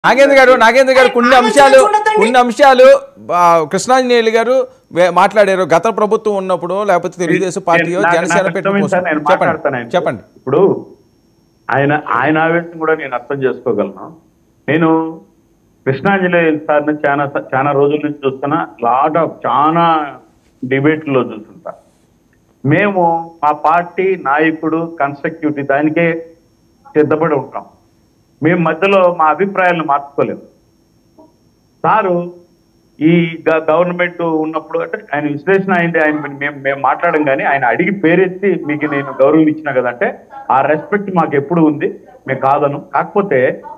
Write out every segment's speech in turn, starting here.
నాగేంద్ర గారు నాగేంద్ర గారు కొన్ని ఆమె అంశాలు చూడొద్దండి. కొన్ని అంశాలు ఆ, కృష్ణాంజనేయులు గారు వే- మాట్లాడారు గత ప్రభుత్వం ఉన్నప్పుడు లేకపోతే తెలుగుదేశం పార్టీయో నాకు- జనసేన నాకు పెట్టిన ఇష్టమైన సార్ నేను చెప్పండి మాట్లాడతాను ఆయనతో. చెప్పండి ఇప్పుడు ఆయన ఆయన ఆవేశం కూడా నేను అర్థం చేసుకోగలను నేను కృష్ణాంజలి సార్ని చాలా చాలా రోజుల నుంచి చూస్తున్నా లాట్ ఆఫ్ చాలా డిబేట్లో చూస్తుంటా మేము మా పార్టీ నాయకుడు కన్స్ట్రక్టివిటీ దానికే సిద్ధపడి ఉంటాం మేము మధ్యలో మా అభిప్రాయాలను మార్చుకోలేము సారు ఈ గ- గవర్నమెంట్ ఉన్నప్పుడు అంటే ఆయన విశ్లేషణ అయింది ఆయన మేము మేము మాట్లాడడం కానీ ఆయన అడిగి పేరెత్తి మీకు నేను గౌరవం ఇచ్చిన కదంటే ఆ రెస్పెక్ట్ మాకు ఎప్పుడు ఉంది మేము కాదను కాకపోతే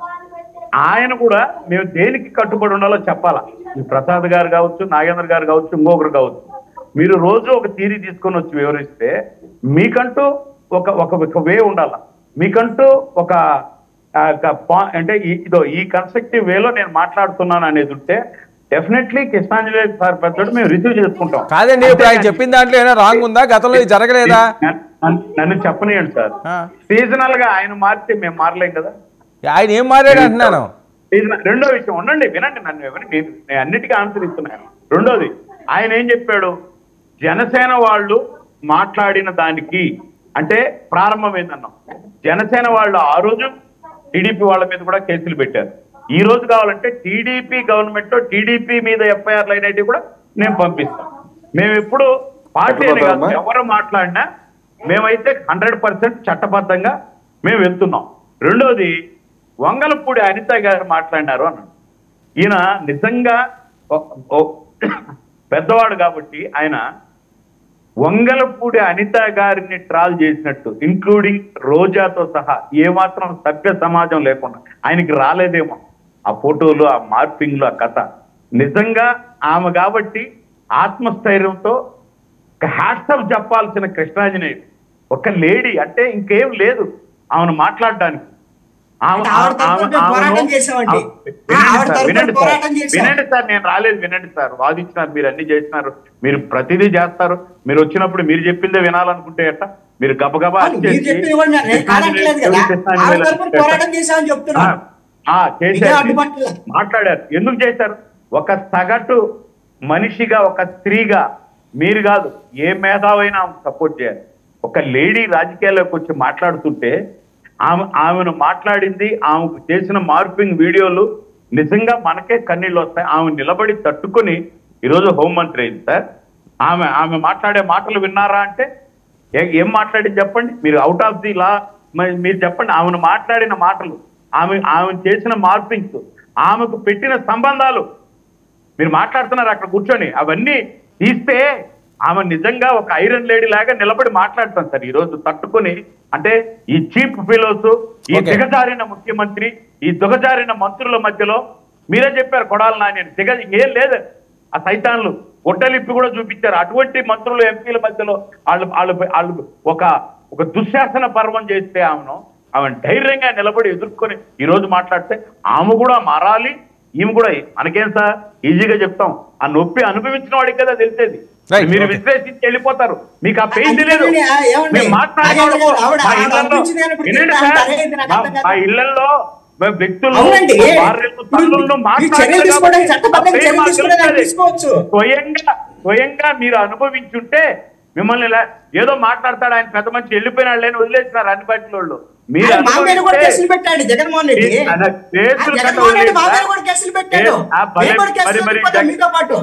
ఆయన కూడా మేము దేనికి కట్టుబడి ఉండాలో చెప్పాలా ఈ ప్రసాద్ గారు కావచ్చు నాగేంద్ర గారు కావచ్చు ఇంకొకరు కావచ్చు మీరు రోజు ఒక థీరీ తీసుకొని వచ్చి వివరిస్తే మీకంటూ ఒక ఒక ఒక వే ఉండాల మీకంటూ ఒక ఆ, ఒక పా- అంటే ఈ- ఇదో ఈ కన్స్ట్రక్టివ్ వేలో నేను మాట్లాడుతున్నాను అనేది ఉంటే డెఫినెట్లీ కృష్ణాంజలి సార్ పెద్దోడు మేము రిసీవ్ చేసుకుంటాం కాదండి ఇప్పుడు ఆయన చెప్పిన దాంట్లో ఏమైనా రాంగ్ ఉందా గతంలో ఇది జరగలేదా నన్ను- నన్ను- నన్ను చెప్పనియండి సార్ ఆ. సీజనల్ గా ఆయన మారితే మేము మారలేం కదా ఆయన ఏం మారాడు అంటున్నాను ఇది రెండో విషయం ఉండండి వినండి నన్ను ఎవరి నేను నేను అన్నిటికీ ఆన్సర్ ఇస్తున్నాను రెండోది ఆయన ఏం చెప్పాడు జనసేన వాళ్ళు మాట్లాడిన దానికి అంటే ప్రారంభం ఏందన్నాం జనసేన వాళ్ళు ఆ రోజు టీడీపీ వాళ్ళ మీద కూడా కేసులు పెట్టారు ఈ రోజు కావాలంటే టీడీపీ గవర్నమెంట్ లో టీడీపీ మీద ఎఫ్ఐఆర్లు అయినవి కూడా నేను పంపిస్తాను మేము ఎప్పుడు పార్టీ అని కాదు ఎవరు మాట్లాడినా మేమైతే హండ్రెడ్ పర్సెంట్ చట్టబద్ధంగా మేము వెళ్తున్నాం రెండోది వంగలపూడి అనిత గారు మాట్లాడినారు అన్నాడు ఈయన నిజంగా ఒ- ఒ- పెద్దవాడు కాబట్టి ఆయన వంగలపూడి అనిత గారిని ట్రాల్ చేసినట్టు ఇంక్లూడింగ్ రోజాతో సహా ఏమాత్రం సభ్య సమాజం లేకుండా ఆయనకి రాలేదేమో ఆ ఫోటోలు ఆ మార్పింగ్లు ఆ కథ నిజంగా ఆమె కాబట్టి ఆత్మస్థైర్యంతో ఒక హ్యాట్సప్ చెప్పాల్సిన కృష్ణాంజనేయుడు ఒక లేడీ అంటే ఇంకేం లేదు ఆమెను మాట్లాడడానికి ఆమె- అంటే ఆవిడ తరపున ఆమె- మేము ఆమెను- పోరాటం చేసామండి. వినండి ఆవిడ సార్, తరపున వినండి సార్. పోరాటం చేసాం. వినండి సార్ నేను రాలేదు వినండి సార్ వాదించినారు మీరు అన్ని చేసినారు మీరు ప్రతిదీ చేస్తారు మీరు వచ్చినప్పుడు మీరు చెప్పిందే వినాలనుకుంటే ఎట్ట మీరు గబగబా అవును, మీరు వచ్చేసి చెప్పింది కూడా నేను కాదట్లేదు కదా కృష్ణాంజలి ఆవిడ తరపున పోరాటం చేశామని చెప్తున్నా ఆ, ఆ, ఇదే చేశారు అడ్డుపట్టలే. మాట్లాడారు ఎందుకు చేశారు ఒక సగటు మనిషిగా ఒక స్త్రీగా మీరు కాదు ఏ మేధావైనా సపోర్ట్ చేయాలి ఒక లేడీ రాజకీయాల్లోకి వచ్చి మాట్లాడుతుంటే ఆమె ఆమెను మాట్లాడింది ఆమెకు చేసిన మార్పింగ్ వీడియోలు నిజంగా మనకే కన్నీళ్ళు వస్తాయి ఆమె నిలబడి తట్టుకొని ఈరోజు హోంమంత్రి అయింది సార్ ఆమె ఆమె మాట్లాడే మాటలు విన్నారా అంటే ఏ- ఏం మాట్లాడింది చెప్పండి మీరు అవుట్ ఆఫ్ ది లా మరి మీరు చెప్పండి ఆమెను మాట్లాడిన మాటలు ఆమె ఆమె చేసిన మార్పింగ్స్ ఆమెకు పెట్టిన సంబంధాలు మీరు మాట్లాడుతున్నారు అక్కడ కూర్చొని అవన్నీ తీస్తే ఆమె నిజంగా ఒక ఐరన్ లేడీ లాగా నిలబడి మాట్లాడతాం సార్ ఈ రోజు తట్టుకొని అంటే ఈ చీప్ ఫిలోస్ ఈ Okay. దిగజారిన ముఖ్యమంత్రి ఈ దిగజారిన మంత్రుల మధ్యలో మీరే చెప్పారు కొడాలి నాని దిగ ఏం లేదు ఆ సైతాన్లు గొడ్డలిప్పి కూడా చూపించారు అటువంటి మంత్రులు ఎంపీల మధ్యలో వాళ్ళు వాళ్ళు వాళ్ళు ఒక ఒక దుశ్శాసన పర్వం చేస్తే ఆమెను ఆమె ధైర్యంగా నిలబడి ఎదుర్కొని ఈ రోజు మాట్లాడితే ఆమె కూడా మారాలి ఈమె కూడా మనకేం సార్ ఈజీగా చెప్తాం ఆ నొప్పి అనుభవించిన వాడికి కదా తెలిసేది Right, మీరు okay. విశ్లేషించి వెళ్ళిపోతారు మీకు ఆ పెయిన్ తెలియదు అందుకని ఆ- ఏమండి? మేము మాట్లాడేటప్పుడు ఆవిడ- ఆవిడ- మా ఆవిడ ఇళ్లలో- అనిపించింది అని ఇప్పుడు వినండి తింటా సార్, అంటారే, ఇది నాకు మా- అర్థం కాదు. మా ఇళ్లలో మేము వ్యక్తులు అవునండి భార్యలు, తల్లులను మీరు మాట్లాడారు చర్యలు తీసుకోవడానికి కాబట్టి చట్టబద్ధంగా ఆ పెయిన్ చర్యలు మాకు తీసుకోవడానికి తెలుస్తుంది. తీసుకోవచ్చు స్వయంగా స్వయంగా మీరు అనుభవించుంటే మిమ్మల్ని ఇలా ఏదో మాట్లాడతాడు ఆయన పెద్ద మనిషి వెళ్ళిపోయినాడు లేని వదిలేసినారు అన్ని పార్టీల వాళ్ళు మీరు ఆయన మా మీద కూడా అనుభవిస్తే- కేసులు పెట్టాడు జగన్మోహన్ రెడ్డి ఏ- అలా కేసులు ఆ జగన్మోహన్ రెడ్డి మా మీద కట్టవలేదు కూడా కేసులు పెట్టాడు ఏ- ఆ భలే- మేము కూడా కేసులు మరి- మరి పెట్టుకుంటాం జగ- మీతో పాటు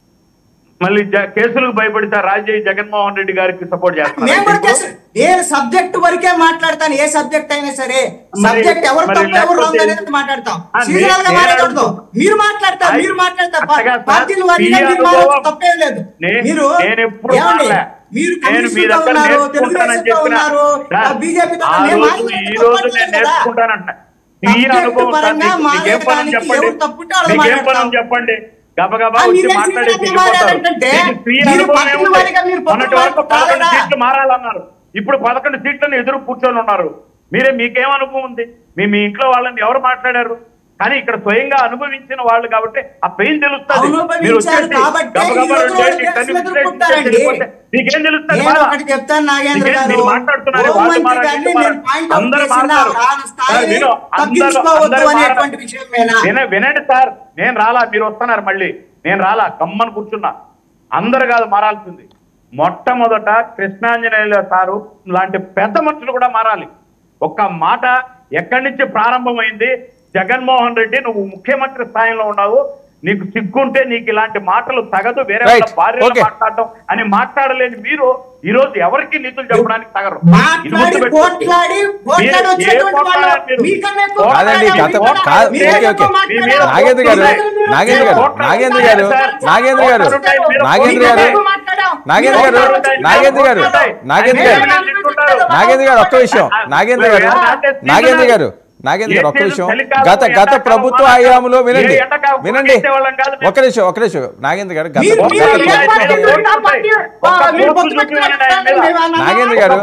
మళ్ళీ జ- కేసులకు భయపడితే రాజయ్య జగన్మోహన్ రెడ్డి గారికి సపోర్ట్ మేము కూడా చేస్తున్నారు కేసులు ఏ సబ్జెక్ట్ వరకే మాట్లాడతాను ఏ సబ్జెక్ట్ అయినా సరే మరి- సబ్జెక్ట్ ఎవరు మరి తప్పు ఎవరు రాంగ్ లేకపోతే- అనేది మాట్లాడతాం ఆ, సీజనల్ గా నే- మాట్లాడకూడదు నేను- మీరు మాట్లాడతారు మీరు మాట్లాడతారు పా- అట్టగా సార్, పార్టీలు వారిగా మీ మీరు అనుభవం- మాట్లాడడం తప్పేం లేదు నే- మీరు నేను ఎప్పుడు ఏమండి మారలే. మీరు నేను మీ కమ్యూనిస్టులుగా దగ్గర ఉన్నారు నేర్చుకుంటానని తెలుగుదేశంతో చెప్పిన ఉన్నారు సార్, బీజేపీతో ఆ మేము రోజు మాట్లాడడం ఈ రోజు తప్పట్లేదు నేను కదా. నేర్చుకుంటానంట ఈ సబ్జెక్టు అనుభవం సార్, పరంగా మీకు- మీకేం పని మాట్లాడడానికి చెప్పండి ఎవరు తప్పుంటే వాళ్ళు మీకేం పని మాట్లాడతాం. చెప్పండి గబగబా ఆ, వచ్చి మీరే మాట్లాడేసి సీనియర్లు వెళ్ళిపోతారు. మారారంటే మీకు స్త్రీ మీరు అనుభవం పక్కన ఏముంది? వారిగా మీరు పక్కన మొన్నటి వరకు వారికి పదకొండు కాదా? సీట్లు మారాలన్నారు ఇప్పుడు పదకొండు సీట్లను ఎదురు కూర్చొని ఉన్నారు మీరే మీకేం అనుభవం ఉంది మీ మీ ఇంట్లో వాళ్ళని ఎవరు మాట్లాడారు కానీ ఇక్కడ స్వయంగా అనుభవించిన వాళ్ళు కాబట్టి ఆ పెయిన్ తెలుస్తుంది అనుభవించారు మీరు వచ్చేసి కాబట్టే గబగబా ఈ రోజు రెండు ఏంటి, కేసులు తన్ని ఎదుర్కొంటారండి. విశ్లేషించి మీకేం తెలుస్తుంది నేను బాధ? ఒకటి చెప్తాను నాగేంద్ర మీకేం- గారు మీరు మాట్లాడుతున్నారు హోం వాళ్ళు మంత్రి మాట్లాడారు, గారిని వీళ్ళు నేను పాయింట్ అవుట్ అందరూ చేసిన మాట్లాడారు. ఆయన సార్, స్థాయిని విను, అందరూ- తగ్గించుకోవద్దు అందరూ అనేటువంటి మాట్లాడారు. విషయమేనా విన- వినండి సార్ నేను రాలా మీరు వస్తున్నారు మళ్ళీ నేను రాలా గమ్మని కూర్చున్నా అందరు కాదు మారాల్సింది మొట్టమొదట కృష్ణాంజనేయుల సారు లాంటి పెద్ద మనుషులు కూడా మారాలి ఒక్క మాట ఎక్కడి నుంచి ప్రారంభమైంది జగన్మోహన్ రెడ్డి నువ్వు ముఖ్యమంత్రి స్థాయిలో ఉన్నావు నీకు సిగ్గుంటే నీకు ఇలాంటి మాటలు తగదు వేరే వాళ్ళ Right. భార్యలు Okay. మాట్లాడటం అని మాట్లాడలేని మీరు ఈ రోజు ఎవరికి నీతులు చెప్పడానికి తగరు ఇది మాట్లాడి గుర్తుపెట్టుకోండి. పోట్లాడి పోట్లాడి మీరు ఏ వచ్చేటువంటి వాళ్ళు పోట్లాడారు మీరు? మీకన్నా ఎక్కువ కాదండి, పోట్లాడారు. గత- మీరు కాదు, మీరే ఓకే, ఎక్కువ ఓకే. మాట్లాడారు. నాగేంద్ర గారు, మీరు నాగేంద్ర గారు, పోట్లాడారు. నాగేంద్ర గారు, నాగేంద్ర గారు, నాగేంద్ర గారు, నాగేంద్ర గారు, నాగేంద్ర గారు, నాగేంద్ర గారు, నాగేంద్ర గారు ఒక్క విషయం నాగేంద్ర గారు నాగేంద్ర గారు నాగేంద్ర గారు ఒక్క విషయం గత గత ప్రభుత్వ హయాంలో వినండి వినండి ఒక్క నిమిషం ఒక్క నిమిషం నాగేంద్ర గారు గత మీరు- గత మీరు ఏ ప్రభుత్వ పార్టీ మీరు ఆ పార్టీ, ఆ, మీరు పొత్తు పెట్టుకున్నారు. నాగేంద్ర గారు,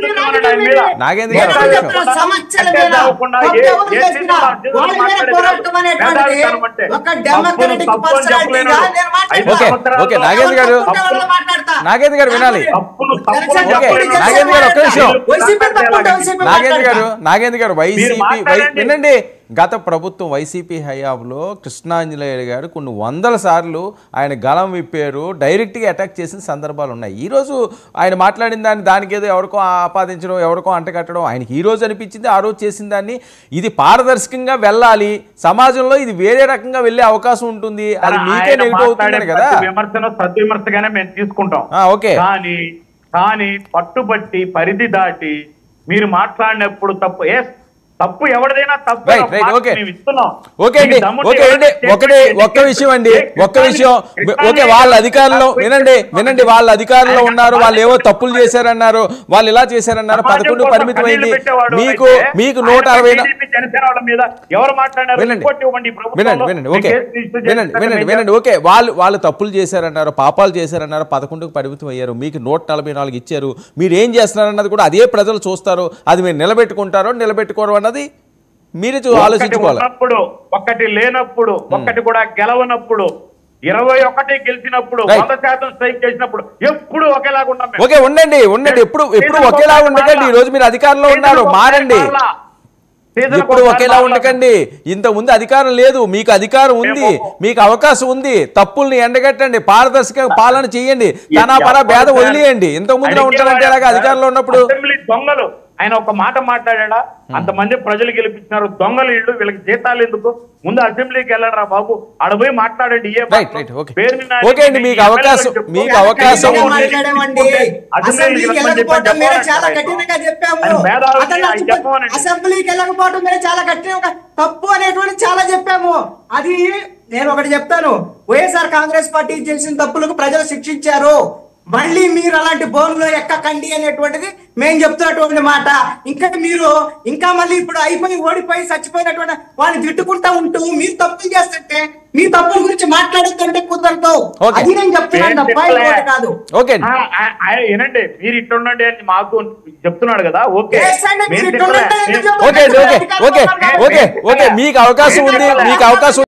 నాగేంద్ర గారు, ఒక్క నిమిషం. చెప్తున్న సమస్యల మీద తప్పు ఎవరు చేసినా వాళ్ళ మీద పోరాటం అనేటువంటిది ఒక డెమోక్రటిక్ పర్సనాలిటీగా నేను ఓకే, మాట్లాడతా. ఓకే, నాగేంద్ర గారు. తప్పు ఉంటే వాళ్ళు మాట్లాడతా. నాగేంద్ర గారు వినాలి తప్పులు తప్పులు ఓకే, చెప్పలేను. నాగేంద్ర గారు, ఒక్క నిమిషం. వైసీపీ తప్పు ఉంటే వైసీపీ నాగేంద్ర గారు మాట్లాడతా. నాగేంద్ర గారు వైసీపీ వై- మాట్లాడండి. వినండి గత ప్రభుత్వం వైసీపీ హయాంలో కృష్ణాంజనేయులు గారు కొన్ని వందల సార్లు ఆయన గలం విప్పారు డైరెక్ట్గా అటాక్ చేసిన సందర్భాలు ఉన్నాయి ఈ రోజు ఆయన మాట్లాడిన దాన్ని దానికి ఏదో ఎవరికో ఆపాదించడం ఎవరికో అంటకట్టడం ఆయనకి ఈ రోజు అనిపించింది ఆ రోజు చేసిన దాన్ని ఇది పారదర్శకంగా వెళ్ళాలి సమాజంలో ఇది వేరే రకంగా వెళ్ళే అవకాశం ఉంటుంది అది మీకే ఆయన నెగిటివ్ అవుతుందని మాట్లాడే కదా ప్రతి విమర్శను సద్విమర్శగానే మేము తీసుకుంటాం ఆ, ఓకే కానీ కానీ పట్టుబట్టి పరిధి దాటి మీరు మాట్లాడినప్పుడు తప్పు ఏ తప్పు ఎవరిదైనా తప్పు Right, ఒక right, మాట okay. మేము ఇస్తున్నాం. ఓకే అండి మీకు దమ్ముంటే ఓకే అండి ఎవరైనా ఒకటే statement ఒక్క విషయం అండి ఏ ఒక్క విషయం కృష్ణాని- ఓకే వాళ్ళ అధికారంలో వినండి వినండి వాళ్ళ అధికారంలో ఉన్నారు వాళ్ళు ఏవో తప్పులు చేశారన్నారు వాళ్ళు ఇలా చేశారన్నారు సమాజం పదకొండు కోసం పరిమితం కన్నీళ్లు అయింది పెట్టేవాడు మీకు అయితే మీకు ఆయన నూట అరవై నా- TDP జనసేన వాళ్ళ మీద ఎవరు మాట్లాడారు వినండి రిపోర్ట్ ఇవ్వండి ఈ ప్రభుత్వంలో. వినండి వినండి ఓకే మీకు కేసు రిజిస్టర్ వినండి చేసిన వినండి మీద- వినండి ఓకే వాళ్ళు వాళ్ళు తప్పులు చేశారన్నారు పాపాలు చేశారన్నారు పదకొండుకు పరిమితం అయ్యారు మీకు నూట నలభై నాలుగు ఇచ్చారు మీరు ఏం చేస్తున్నారన్నది కూడా అదే ప్రజలు చూస్తారు అది మీరు నిలబెట్టుకుంటారో నిలబెట్టుకోవడం అన్నది మీరే చూ- ఒక్కటి ఆలోచించుకోవాలి ఉన్నప్పుడు ఒక్కటి లేనప్పుడు ఒక్కటి కూడా గెలవనప్పుడు ఇరవై ఒకటి గెలిచినప్పుడు Right. వంద శాతం స్ట్రైక్ చేసినప్పుడు ఎప్పుడు ఒకేలాగా ఉన్నాం మేము. ఓకే ఉండండి ఉండండి ఎప్పుడు ఎప్పుడు సీజన్ ఒకేలా ఒకసారి ఉండకండి ఈ రోజు మీరు అధికారంలో సీజన్ ఉన్నారు ఒకసారి మారండి మారలా. సీజన్ ఇప్పుడు ఒకసారి ఒకేలా మారలా. ఉండకండి ఇంత ముందు అధికారం లేదు మీకు అధికారం ఉంది మేము- మీకు అవకాశం ఉంది తప్పుల్ని ఎండగట్టండి పారదర్శక పాలన చేయండి తన పర ఎవరు భేద సార్? వదిలేయండి ఇంత ముందులో ఉంటారంటే ఎలాగ అధికారంలో ఉన్నప్పుడు అసెంబ్లీ దొంగలు ఆయన ఒక మాట మాట్లాడా అంతమంది ప్రజలు గెలిపించినారు దొంగలు ఇళ్ళు వీళ్ళకి జీతాలు ఎందుకు ముందు అసెంబ్లీకి వెళ్ళరా బాబు ఆడ పోయి మాట్లాడండి ఏ రైట్ మాటలు? రైట్ ఓకే పేరు వినాలి, ఓకే అండి మీ మీకు ఎమ్మెల్యేలు అవకాశం చెప్పు. మీకు చాలా అవకాశం కఠినంగా ఉంది మాట్లాడామండి. అసెంబ్లీకి అసెంబ్లీకి వెళ్ళమని వెళ్ళకపోవడం చెప్పి మీద చెప్పమని చాలా ఆయన. కఠినంగా చెప్పాము ఆయన మేధావి, అతను ఆయన చెప్పమనండి. అసెంబ్లీకి వెళ్ళకపోవడం మీద చాలా కఠినంగా తప్పు అనేటువంటి చాలా చెప్పాము అది నేను ఒకటి చెప్తాను వైఎస్ఆర్ కాంగ్రెస్ పార్టీ చేసిన తప్పులకు ప్రజలు శిక్షించారు మళ్ళీ మీరు అలాంటి బోన్లో ఎక్కకండి అనేటువంటిది మేము చెప్తున్నటువంటి మాట ఇంకా మీరు ఇంకా మళ్ళీ ఇప్పుడు అయిపోయి ఓడిపోయి చచ్చిపోయినటువంటి వాడిని తిట్టుకుంటా ఉంటూ మీరు తప్పులు చేస్తుంటే మీ తప్పుల గురించి మాట్లాడుతుంటే కుదరదు Okay. అది నేను చెప్తున్నాను తప్ప ఇంకోటి కాదు ఓకే అండి ఆ, ఆ, ఆ, వినండి మీరు ఇట్టుండండి అని మాకు చెప్తున్నాడు కదా ఓకే Yes, అండి, మీరు మేము ఇట్టుండండి తిట్టలే. ఎందుకు మేము- చెప్తున్నారు? ఓకే అండి ఓకే ఓకే ఓకే ఓకే మీకు అవకాశం ఉంది మీకు అవకాశం